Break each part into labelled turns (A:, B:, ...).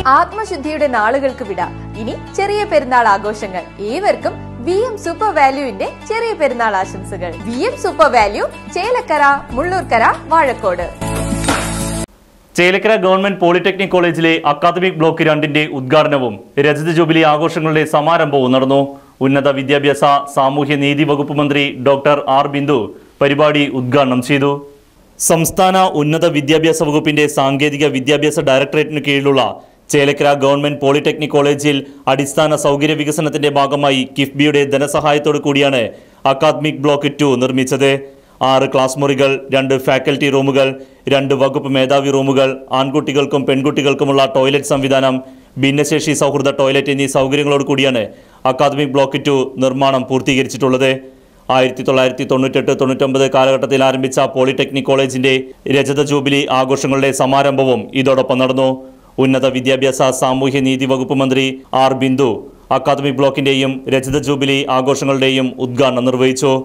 A: ആത്മശുദ്ധിയുടെ നാളുകൾക്ക് വിട ഇനി ചെറിയ പെരുന്നാൾ ആഘോഷങ്ങൾ ഏവർക്കും V M super വാല്യൂവിന്റെ Cheriya Perunnal ആശംസകൾ V M super value Chelakkara Mullurkara Vazhakkode
B: Chelakkara government polytechnic കോളേജിലെ അക്കാദമിക് ബ്ലോക്ക് രണ്ടിന്റെ ഉദ്ഘാടനവും രജത ജൂബിലി ആഘോഷങ്ങളുടെ സമാരംഭവും നടന്നു ഉന്നത വിദ്യാഭ്യാസ സാമൂഹ്യ നീതി വകുപ്പ് മന്ത്രി ഡോക്ടർ ആർ ബിന്ദു പരിപാടി ഉദ്ഘാടനം ചെയ്തു സംസ്ഥാന ഉന്നത വിദ്യാഭ്യാസ വകുപ്പിന്റെ സാങ്കേതിക വിദ്യാഭ്യാസ ഡയറക്ടറേറ്റിന് കീഴിലുള്ള ചേലക്കര ഗവൺമെന്റ് പോളിടെക്നിക് കോളേജിൽ അടിസ്ഥാന സൗകര്യ വികസനത്തിന്റെ ഭാഗമായി കിഫ്ബിയുടെ ധനസഹായത്തോടു കൂടിയാണ് അക്കാദമിക് ബ്ലോക്ക് ടു നിർമ്മിച്ചത് ആറ് ക്ലാസ് മുറികൾ രണ്ട് ഫാക്കൽറ്റി റൂമുകൾ രണ്ട് വകുപ്പ് മേധാവി റൂമുകൾ ആൺകുട്ടികൾക്കും പെൺകുട്ടികൾക്കുമുള്ള ടോയ്ലറ്റ് സംവിധാനം ഭിന്നശേഷി സൗഹൃദ ടോയ്ലറ്റ് എന്നീ സൗകര്യങ്ങളോട് കൂടിയാണ് അക്കാദമിക് ബ്ലോക്ക് ടു നിർമ്മാണം പൂർത്തീകരിച്ചിട്ടുള്ളത് ആയിരത്തി തൊള്ളായിരത്തി തൊണ്ണൂറ്റെട്ട് തൊണ്ണൂറ്റൊമ്പത് കാലഘട്ടത്തിൽ ആരംഭിച്ച പോളിടെക്നിക് കോളേജിന്റെ രജത ജൂബിലി ആഘോഷങ്ങളുടെ സമാരംഭവും ഇതോടൊപ്പം നടന്നു ഉന്നത വിദ്യാഭ്യാസ സാമൂഹ്യ നീതി വകുപ്പ് മന്ത്രി ആർ ബിന്ദു അക്കാദമിക് ബ്ലോക്കിന്റെയും രജത ജൂബിലി ആഘോഷങ്ങളുടെയും ഉദ്ഘാടനം നിർവഹിച്ചു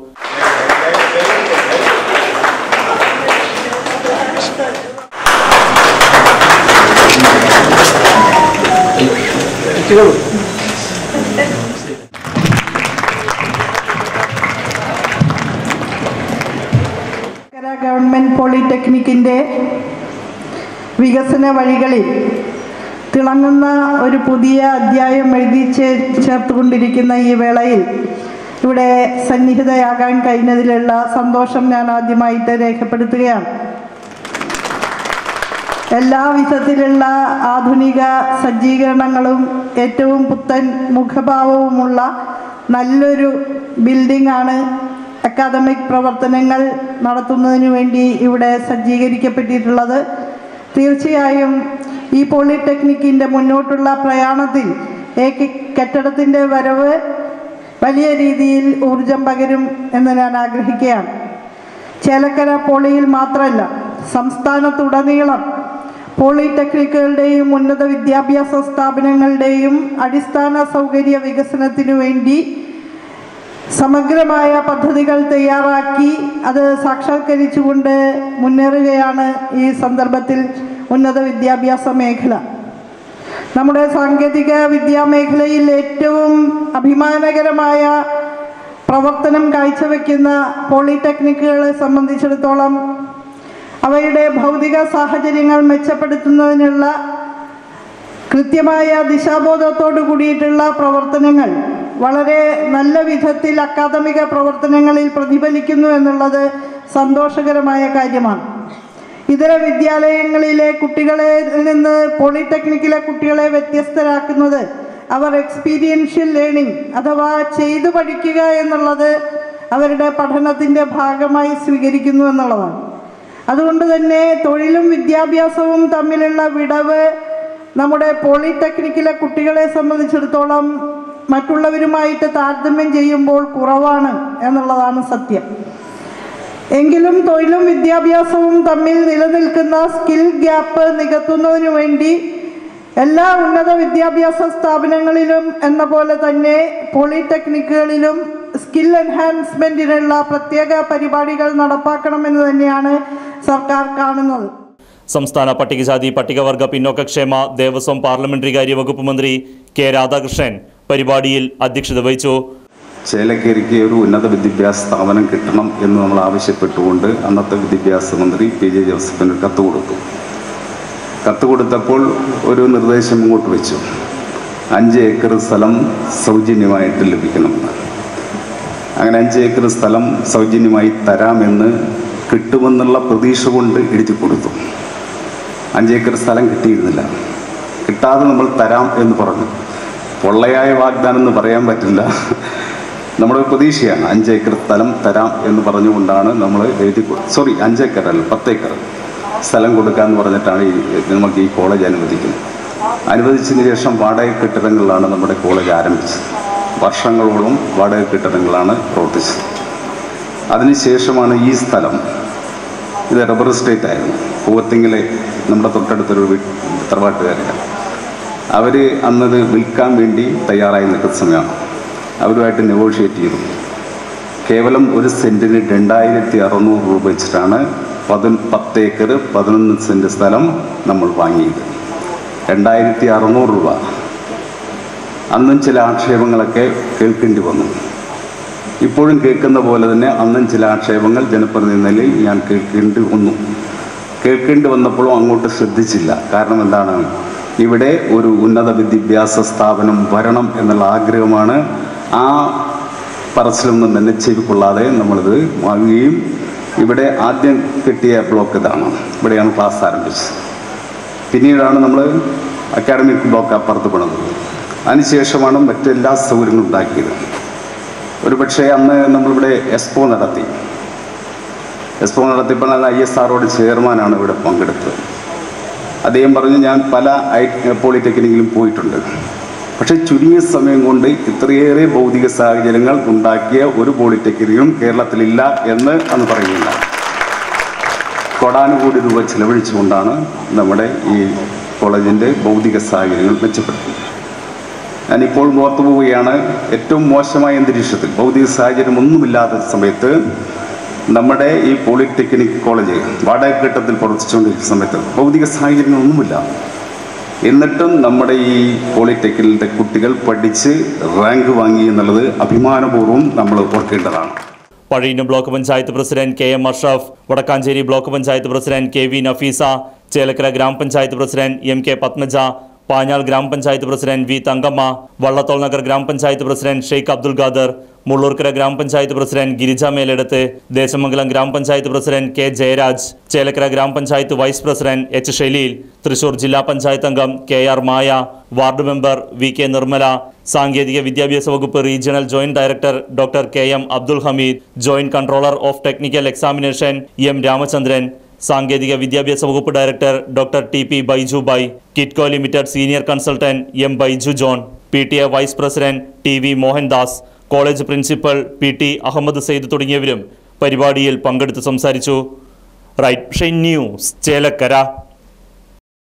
C: ചേലക്കര ഗവൺമെൻറ് പോളിടെക്നിക്കിൻ്റെ വികസന വഴികളിൽ തിളങ്ങുന്ന ഒരു പുതിയ അധ്യായം എഴുതി ചേ- ചേർത്തുകൊണ്ടിരിക്കുന്ന ഈ വേളയിൽ ഇവിടെ സന്നിഹിതയാകാൻ കഴിഞ്ഞതിലുള്ള സന്തോഷം ഞാൻ ആദ്യമായിട്ട് രേഖപ്പെടുത്തുകയാണ് എല്ലാ വിധത്തിലുള്ള ആധുനിക സജ്ജീകരണങ്ങളും ഏറ്റവും പുത്തൻ മുഖഭാവവുമുള്ള നല്ലൊരു ബിൽഡിംഗ് ആണ് അക്കാദമിക് പ്രവർത്തനങ്ങൾ നടത്തുന്നതിന് വേണ്ടി ഇവിടെ സജ്ജീകരിക്കപ്പെട്ടിട്ടുള്ളത് തീർച്ചയായും ഈ പോളിടെക്നിക്കിൻ്റെ മുന്നോട്ടുള്ള പ്രയാണത്തിൽ ഈ കെ- കെട്ടിടത്തിൻ്റെ വരവ് വലിയ രീതിയിൽ ഊർജം പകരും എന്ന് ഞാൻ ആഗ്രഹിക്കുകയാണ് ചേലക്കര പോളിയിൽ മാത്രമല്ല സംസ്ഥാനത്തുടനീളം പോളിടെക്നിക്കുകളുടെയും ഉന്നത വിദ്യാഭ്യാസ സ്ഥാപനങ്ങളുടെയും അടിസ്ഥാന സൗകര്യ വികസനത്തിനു വേണ്ടി സമഗ്രമായ പദ്ധതികൾ തയ്യാറാക്കി അത് സാക്ഷാത്കരിച്ചുകൊണ്ട് മുന്നേറുകയാണ് ഈ സന്ദർഭത്തിൽ ഉന്നത വിദ്യാഭ്യാസ മേഖല നമ്മുടെ സാങ്കേതിക വിദ്യാമേഖലയിൽ ഏറ്റവും അഭിമാനകരമായ പ്രവർത്തനം കാഴ്ചവെക്കുന്ന പോളിടെക്നിക്കുകളെ സംബന്ധിച്ചിടത്തോളം അവയുടെ ഭൗതിക സാഹചര്യങ്ങൾ മെച്ചപ്പെടുത്തുന്നതിനുള്ള കൃത്യമായ ദിശാബോധത്തോടു കൂടിയിട്ടുള്ള പ്രവർത്തനങ്ങൾ വളരെ നല്ല വിധത്തിൽ അക്കാദമിക പ്രവർത്തനങ്ങളിൽ പ്രതിഫലിക്കുന്നു എന്നുള്ളത് സന്തോഷകരമായ കാര്യമാണ് ഇതര വിദ്യാലയങ്ങളിലെ കുട്ടികളെ നിന്ന് പോളിടെക്നിക്കിലെ കുട്ടികളെ വ്യത്യസ്തരാക്കുന്നത് അവർ എക്സ്പീരിയൻഷ്യൽ ലേണിംഗ് അഥവാ ചെയ്തു പഠിക്കുക എന്നുള്ളത് അവരുടെ പഠനത്തിൻ്റെ ഭാഗമായി സ്വീകരിക്കുന്നു എന്നുള്ളതാണ് അതുകൊണ്ട് തന്നെ തൊഴിലും വിദ്യാഭ്യാസവും തമ്മിലുള്ള വിടവ് നമ്മുടെ പോളിടെക്നിക്കിലെ കുട്ടികളെ സംബന്ധിച്ചിടത്തോളം മറ്റുള്ളവരുമായിട്ട് താരതമ്യം ചെയ്യുമ്പോൾ കുറവാണ് എന്നുള്ളതാണ് സത്യം എങ്കിലും തൊഴിലും വിദ്യാഭ്യാസവും തമ്മിൽ നിലനിൽക്കുന്ന സ്കിൽ ഗ്യാപ്പ് നികത്തുന്നതിനു വേണ്ടി എല്ലാ ഉന്നത വിദ്യാഭ്യാസ സ്ഥാപനങ്ങളിലും എന്ന പോലെ തന്നെ പോളിടെക്നിക്കുകളിലും സ്കിൽ എൻഹാൻസ്മെൻറ്റിനുള്ള പ്രത്യേക പരിപാടികൾ നടപ്പാക്കണമെന്ന് തന്നെയാണ് സർക്കാർ കാണുന്നത്
B: സംസ്ഥാന പട്ടികജാതി പട്ടികവർഗ പിന്നോക്കക്ഷേമ ദേവസ്വം പാർലമെന്ററി കാര്യ വകുപ്പ് മന്ത്രി കെ രാധാകൃഷ്ണൻ പരിപാടിയിൽ അധ്യക്ഷത വഹിച്ചു
D: ചേലക്കേരിക്ക് ഒരു ഉന്നത വിദ്യാഭ്യാസ സ്ഥാപനം കിട്ടണം എന്ന് നമ്മൾ ആവശ്യപ്പെട്ടുകൊണ്ട് അന്നത്തെ വിദ്യാഭ്യാസ മന്ത്രി പി ജെ ജോസഫിന് ഒരു കത്ത് കൊടുത്തു കത്ത് കൊടുത്തപ്പോൾ ഒരു നിർദ്ദേശം ഇങ്ങോട്ട് വെച്ചു അഞ്ച് ഏക്കർ സ്ഥലം സൗജന്യമായിട്ട് ലഭിക്കണമെന്ന് അങ്ങനെ അഞ്ച് ഏക്കർ സ്ഥലം സൗജന്യമായി തരാമെന്ന് കിട്ടുമെന്നുള്ള പ്രതീക്ഷ കൊണ്ട് എഴുതി കൊടുത്തു അഞ്ച് ഏക്കർ സ്ഥലം കിട്ടിയിരുന്നില്ല കിട്ടാതെ നമ്മൾ തരാം എന്ന് പറഞ്ഞു പൊള്ളയായ വാഗ്ദാനം എന്ന് പറയാൻ പറ്റില്ല നമ്മുടെ ഒരു പ്രതീക്ഷയാണ് അഞ്ച് ഏക്കർ സ്ഥലം തരാം എന്ന് പറഞ്ഞുകൊണ്ടാണ് നമ്മൾ എഴുതി സോറി അഞ്ച് ഏക്കർ അല്ല പത്ത് ഏക്കർ സ്ഥലം കൊടുക്കാമെന്ന് പറഞ്ഞിട്ടാണ് ഈ നമുക്ക് ഈ കോളേജ് അനുവദിക്കുന്നത് അനുവദിച്ചതിന് ശേഷം വാടക കെട്ടിടങ്ങളിലാണ് നമ്മുടെ കോളേജ് ആരംഭിച്ചത് വർഷങ്ങളോളം വാടക കെട്ടിടങ്ങളാണ് പ്രവർത്തിച്ചത് അതിനുശേഷമാണ് ഈ സ്ഥലം ഇത് റബ്ബർ എസ്റ്റേറ്റ് ആയിരുന്നു പൂവത്തിങ്ങിലെ നമ്മുടെ തൊട്ടടുത്തൊരു വീ- തറവാട്ടുകാരാണ് അവർ അന്നത് വിൽക്കാൻ വേണ്ടി തയ്യാറായി നിൽക്കുന്ന സമയമാണ് അവരുമായിട്ട് നെഗോഷിയേറ്റ് ചെയ്തു കേവലം ഒരു സെൻറ്റിന് രണ്ടായിരത്തി അറുന്നൂറ് രൂപ വെച്ചിട്ടാണ് പതി പത്ത് ഏക്കർ പതിനൊന്ന് സെൻറ്റ് സ്ഥലം നമ്മൾ വാങ്ങിയത് രണ്ടായിരത്തി അറുന്നൂറ് രൂപ അന്നും ചില ആക്ഷേപങ്ങളൊക്കെ കേൾക്കേണ്ടി വന്നു ഇപ്പോഴും കേൾക്കുന്ന പോലെ തന്നെ അന്നും ചില ആക്ഷേപങ്ങൾ ജനപ്രതിനിധി നിലയിൽ ഞാൻ കേൾക്കേണ്ടി വന്നു കേൾക്കേണ്ടി വന്നപ്പോഴും അങ്ങോട്ട് ശ്രദ്ധിച്ചില്ല കാരണം എന്താണ് ഇവിടെ ഒരു ഉന്നത വിദ്യാഭ്യാസ സ്ഥാപനം വരണം എന്നുള്ള ആഗ്രഹമാണ് ആ പറച്ചിലൊന്നും തന്നെ ചെവിക്കൊള്ളാതെ നമ്മളിത് വാങ്ങുകയും ഇവിടെ ആദ്യം കിട്ടിയ ബ്ലോക്ക് ഇതാണ് ഇവിടെയാണ് ക്ലാസ് ആരംഭിച്ചത് പിന്നീടാണ് നമ്മൾ അക്കാഡമിക് ബ്ലോക്ക് അപ്പുറത്ത് പണിത് അതിനുശേഷമാണ് മറ്റെല്ലാ സൗകര്യങ്ങളും ഉണ്ടാക്കിയത് ഒരുപക്ഷെ അന്ന് നമ്മളിവിടെ എക്സ്പോ നടത്തി എക്സ്പോ നടത്തിയപ്പോൾ നല്ല ഐ എസ് ആറോട് ചെയർമാനാണ് ഇവിടെ പങ്കെടുത്തത് അദ്ദേഹം പറഞ്ഞു ഞാൻ പല ഐ പോളിടെക്നിക്കിലും പോയിട്ടുണ്ട് പക്ഷേ ചുരുങ്ങിയ സമയം കൊണ്ട് ഇത്രയേറെ ഭൗതിക സാഹചര്യങ്ങൾ ഉണ്ടാക്കിയ ഒരു പോളിടെക്നിക്കും കേരളത്തിലില്ല എന്ന് അന്ന് പറയുന്നില്ല കോടാനുകോടി രൂപ ചെലവഴിച്ചുകൊണ്ടാണ് നമ്മുടെ ഈ കോളേജിൻ്റെ ഭൗതിക സാഹചര്യങ്ങൾ മെച്ചപ്പെടുത്തുന്നത് ഞാനിപ്പോൾ ഓർത്തു പോവുകയാണ് ഏറ്റവും മോശമായ അന്തരീക്ഷത്തിൽ ഭൗതിക സാഹചര്യം ഒന്നുമില്ലാത്ത സമയത്ത് നമ്മുടെ ഈ പോളിടെക്നിക് കോളേജ് വാടകഘട്ടത്തിൽ പ്രവർത്തിച്ചുകൊണ്ടിരിക്കുന്ന സമയത്ത് ഭൗതിക സാഹചര്യങ്ങളൊന്നുമില്ല എന്നിട്ടും നമ്മുടെ ഈ പോളിടെക്നിക്കിലെ കുട്ടികൾ പഠിച്ച് റാങ്ക് വാങ്ങി എന്നുള്ളത് അഭിമാനപൂർവ്വം നമ്മൾ ഓർക്കേണ്ടതാണ്
B: Pazhayannur block panchayat president K M Ashraf Vadakkanchery block panchayat president K V Nafeesa Chelakkara gramapanchayat president M K Padmaja Panjal gramapanchayat president V Thankamma Vallathol Nagar gramapanchayat president Sheikh Abdul Khader Mullurkara gramapanchayat president Girija മേലെടുത്ത് Desamangalam ഗ്രാമപഞ്ചായത്ത് president K Jayaraj Chelakkara gramapanchayat vice president H Shaleel Thrissur Jilla panchayat അംഗം K R Maya ward member V K Nirmala സാങ്കേതിക വിദ്യാഭ്യാസ വകുപ്പ് regional joint director doctor K M Abdul Hameed joint controller of technical examination M Ramachandran സാങ്കേതിക വിദ്യാഭ്യാസ വകുപ്പ് director doctor T P Baiju by Kitco limited senior consultant M Baiju John P T A vice president T V Mohandas college principal P T Ahammed Sayed തുടങ്ങിയവരും പരിപാടിയിൽ പങ്കെടുത്ത് സംസാരിച്ചു right Shine news Chelakkara